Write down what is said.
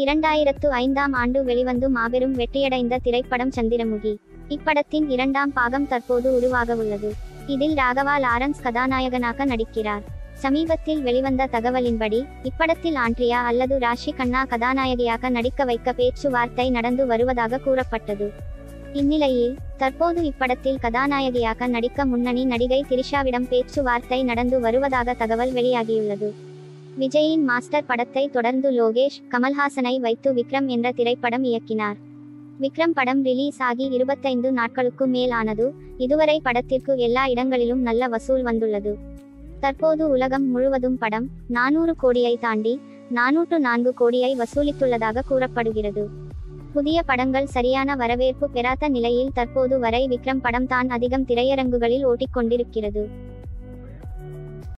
இரண்டாயிரத்து ஐந்தாம் ஆண்டு வெளிவந்து மாபெரும் வெற்றியடைந்த திரைப்படம் சந்திரமுகி இப்படத்தின் இரண்டாம் பாகம் தற்போது உருவாக உள்ளது இதில் ராகவா லாரன்ஸ் கதாநாயகனாக நடிக்கிறார் சமீபத்தில் வெளிவந்த தகவலின்படி இப்படத்தில் ஆண்ட்ரியா அல்லது ராஷி கண்ணா கதாநாயகியாக நடிக்க வைக்க பேச்சுவார்த்தை நடந்து வருவதாக கூறப்பட்டது இந்நிலையில் தற்போது இப்படத்தில் கதாநாயகியாக நடிக்க முன்னணி நடிகை திரிஷாவிடம் பேச்சுவார்த்தை நடந்து வருவதாக தகவல் வெளியாகியுள்ளது விஜயின் மாஸ்டர் படத்தை தொடர்ந்து லோகேஷ் கமல்ஹாசனை வைத்து விக்ரம் என்ற திரைப்படம் இயக்கினார் விக்ரம் படம் ரிலீஸ் ஆகி இருபத்தைந்து நாட்களுக்கு மேல் ஆனது இதுவரை படத்திற்கு எல்லா இடங்களிலும் நல்ல வசூல் வந்துள்ளது தற்போது உலகம் முழுவதும் படம் நானூறு கோடியை தாண்டி நானூற்று நான்கு கோடியை வசூலித்துள்ளதாக கூறப்படுகிறது புதிய படங்கள் சரியான வரவேற்பு பெறாத நிலையில் தற்போது வரை விக்ரம் படம் தான் அதிகம் திரையரங்குகளில் ஓட்டிக்கொண்டிருக்கிறது